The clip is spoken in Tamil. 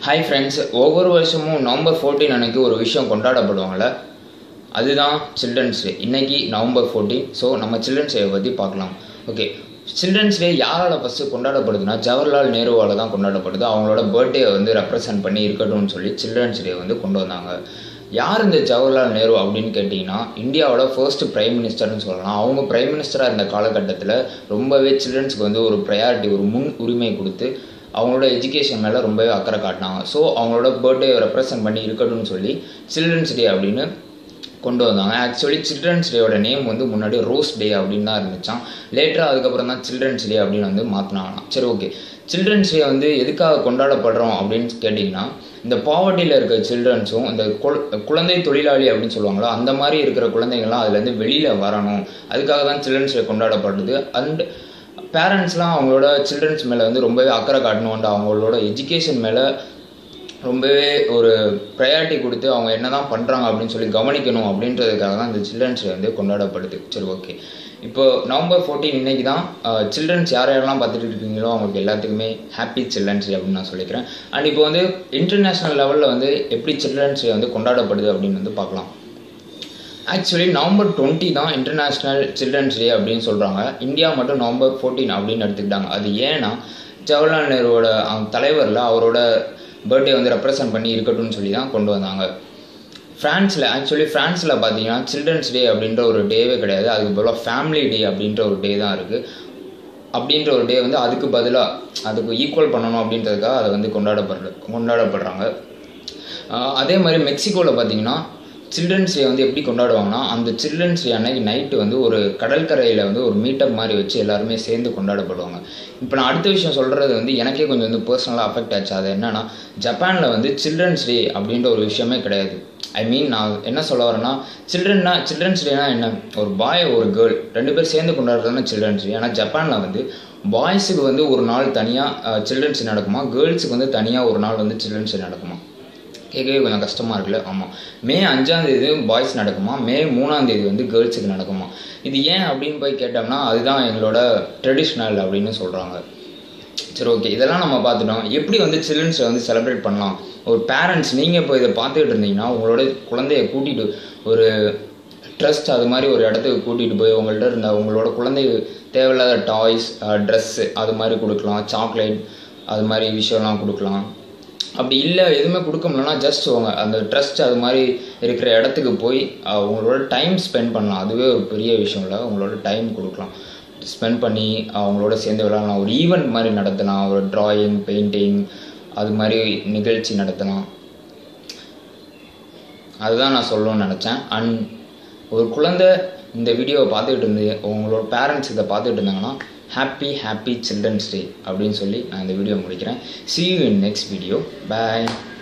ஹாய் ஃப்ரெண்ட்ஸ் ஒவ்வொரு வருஷமும் நவம்பர் ஃபோர்டீன் அன்னைக்கு ஒரு விஷயம் கொண்டாடப்படுவாங்கள்ல அதுதான் சில்ட்ரன்ஸ் டே இன்னைக்கு நவம்பர் ஃபோர்டீன் ஸோ நம்ம சில்ட்ரன்ஸ் டேவை பற்றி பார்க்கலாம் ஓகே சில்ட்ரன்ஸ் டே யாரால் ஃபஸ்ட்டு கொண்டாடப்படுதுன்னா ஜவஹர்லால் நேருவால் தான் கொண்டாடப்படுது அவங்களோட பர்த்டே வந்து ரெப்ரசன்ட் பண்ணி இருக்கட்டும்னு சொல்லி சில்ட்ரன்ஸ் டே வந்து கொண்டு வந்தாங்க யார் இந்த ஜவஹர்லால் நேரு அப்படின்னு கேட்டிங்கன்னா இந்தியாவோட ஃபர்ஸ்ட் பிரைம் மினிஸ்டர்னு சொல்லலாம் அவங்க பிரைம் மினிஸ்டராக இருந்த காலகட்டத்தில் ரொம்பவே சில்ட்ரன்ஸ்க்கு வந்து ஒரு ப்ரையாரிட்டி ஒரு முன் உரிமை கொடுத்து அவங்களோட எஜுகேஷன் மேலே ரொம்பவே அக்கறை காட்டினாங்க ஸோ அவங்களோட பர்த்டே ரெப்ரசன்ட் பண்ணி இருக்கட்டும்னு சொல்லி சில்ட்ரன்ஸ் டே அப்படின்னு கொண்டு வந்தாங்க ஆக்சுவலி சில்ட்ரன்ஸ் டேயோட நேம் வந்து முன்னாடி ரோஸ் டே அப்படின்னு தான் இருந்துச்சான் லேட்டராக அதுக்கப்புறம் தான் சில்ட்ரன்ஸ் டே அப்படின்னு வந்து மாற்றினாங்களாம் சரி ஓகே சில்ட்ரன்ஸ் டே வந்து எதுக்காக கொண்டாடப்படுறோம் அப்படின்னு கேட்டிங்கன்னா இந்த பாவர்ட்டியில் இருக்க சில்ட்ரன்ஸும் இந்த குழந்தை தொழிலாளி அப்படின்னு சொல்லுவாங்களோ அந்த மாதிரி இருக்கிற குழந்தைங்கள்லாம் அதுலேருந்து வெளியில் வரணும் அதுக்காக தான் சில்ட்ரன்ஸ் டே கொண்டாடப்படுது அண்ட் பேரண்ட்ஸ்லாம் அவங்களோட சில்ட்ரன்ஸ் மேலே வந்து ரொம்பவே அக்கறை காட்டணும் அவங்களோட எஜுகேஷன் மேலே ரொம்பவே ஒரு ப்ரையாரிட்டி கொடுத்து அவங்க என்ன தான் பண்ணுறாங்க அப்படின்னு சொல்லி கவனிக்கணும் அப்படின்றதுக்காக தான் இந்த சில்ட்ரன்ஸ் டே வந்து கொண்டாடப்படுது சரி ஓகே இப்போ நவம்பர் ஃபோர்டீன் இன்னைக்கு தான் சில்ட்ரன்ஸ் யார் யாரெல்லாம் பார்த்துட்டு இருக்கீங்களோ அவங்களுக்கு எல்லாத்துக்குமே ஹாப்பி சில்ட்ரன்ஸ் டே அப்படின்னு நான் சொல்லிக்கிறேன் அண்ட் இப்போ வந்து இன்டர்நேஷ்னல் லெவலில் வந்து எப்படி சில்ட்ரன்ஸ் டே வந்து கொண்டாடப்படுது அப்படின்னு வந்து பார்க்கலாம் ஆக்சுவலி நவம்பர் டுவெண்ட்டி தான் இன்டர்நேஷ்னல் சில்ட்ரன்ஸ் டே அப்படின்னு சொல்கிறாங்க இந்தியா மட்டும் நவம்பர் ஃபோர்டீன் அப்படின்னு எடுத்துக்கிட்டாங்க அது ஏன்னா ஜவஹர்லால் நேருவோட தலைவரில் அவரோட பர்த்டே வந்து ரெப்ரசன்ட் பண்ணி இருக்கட்டும்னு சொல்லி தான் கொண்டு வந்தாங்க ஃப்ரான்ஸில் ஆக்சுவலி ஃப்ரான்ஸில் பார்த்தீங்கன்னா சில்ட்ரன்ஸ் டே அப்படின்ற ஒரு டேவே கிடையாது அதுக்கு பதிலாக ஃபேமிலி டே அப்படின்ற ஒரு டே தான் இருக்குது அப்படின்ற ஒரு டே வந்து அதுக்கு பதிலாக அதுக்கு ஈக்குவல் பண்ணணும் அப்படின்றதுக்காக அதை வந்து கொண்டாடப்படுற கொண்டாடப்படுறாங்க அதே மாதிரி மெக்சிகோவில் பார்த்தீங்கன்னா சில்ட்ரன்ஸ் டே வந்து எப்படி கொண்டாடுவாங்கன்னா அந்த சில்ட்ரன்ஸ் டே அன்னைக்கு நைட்டு வந்து ஒரு கடற்கரையில் வந்து ஒரு மீட்டப் மாதிரி வச்சு எல்லாருமே சேர்ந்து கொண்டாடப்படுவாங்க இப்போ நான் அடுத்த விஷயம் சொல்கிறது வந்து எனக்கே கொஞ்சம் வந்து பர்சனலாக அஃபெக்ட் ஆச்சு அது என்னன்னா ஜப்பானில் வந்து சில்ட்ரன்ஸ் டே அப்படின்ற ஒரு விஷயமே கிடையாது ஐ மீன் நான் என்ன சொல்ல வரேன்னா சில்ட்ரன்னா சில்ட்ரன்ஸ் டேனா என்ன ஒரு பாய் ஒரு கேர்ள் ரெண்டு பேர் சேர்ந்து கொண்டாடுறதுனா சில்ட்ரன்ஸ் டே ஆனால் ஜப்பானில் வந்து பாய்ஸுக்கு வந்து ஒரு நாள் தனியாக சில்ட்ரன்ஸ் டே நடக்குமா கேர்ள்ஸுக்கு வந்து தனியாக ஒரு நாள் வந்து சில்ட்ரன்ஸ் டே நடக்குமா கேட்கவே கொஞ்சம் கஷ்டமாக இருக்குல்ல ஆமாம் மே அஞ்சாந்தேதி பாய்ஸ் நடக்குமா மே மூணாந்தேதி வந்து கேர்ள்ஸுக்கு நடக்குமா இது ஏன் அப்படின்னு போய் கேட்டோம்னா அதுதான் எங்களோட ட்ரெடிஷ்னல் அப்படின்னு சொல்கிறாங்க சரி ஓகே இதெல்லாம் நம்ம பார்த்துட்டோம் எப்படி வந்து சில்ட்ரன்ஸை வந்து செலிப்ரேட் பண்ணலாம் ஒரு பேரண்ட்ஸ் நீங்கள் இப்போ இதை பார்த்துக்கிட்டு இருந்தீங்கன்னா உங்களோட குழந்தைய கூட்டிகிட்டு ஒரு ட்ரஸ்ட் அது மாதிரி ஒரு இடத்துக்கு கூட்டிகிட்டு போய் உங்கள்கிட்ட இருந்த உங்களோட குழந்தை தேவையில்லாத டாய்ஸ் ட்ரெஸ்ஸு அது மாதிரி கொடுக்கலாம் சாக்லேட் அது மாதிரி விஷயம்லாம் கொடுக்கலாம் அப்படி இல்லை எதுவுமே கொடுக்க முடியலன்னா ஜஸ்ட் அவங்க அந்த ட்ரஸ்ட் அது மாதிரி இருக்கிற இடத்துக்கு போய் அவங்களோட டைம் ஸ்பெண்ட் பண்ணலாம் அதுவே ஒரு பெரிய விஷயம் இல்லை அவங்களோட டைம் கொடுக்கலாம் ஸ்பெண்ட் பண்ணி அவங்களோட சேர்ந்து விளையாடலாம் ஒரு ஈவெண்ட் மாதிரி நடத்தலாம் ஒரு ட்ராயிங் பெயிண்டிங் அது மாதிரி நிகழ்ச்சி நடத்தலாம் அதுதான் நான் சொல்லணும்னு நினச்சேன் அண்ட் ஒரு குழந்தை இந்த வீடியோவை பார்த்துக்கிட்டு இருந்து உங்களோட பேரண்ட்ஸ் இதை பார்த்துட்டு இருந்தாங்கன்னா ஹாப்பி ஹாப்பி சில்ட்ரன்ஸ் டே அப்படின்னு சொல்லி நான் இந்த வீடியோ முடிக்கிறேன் see you in next video bye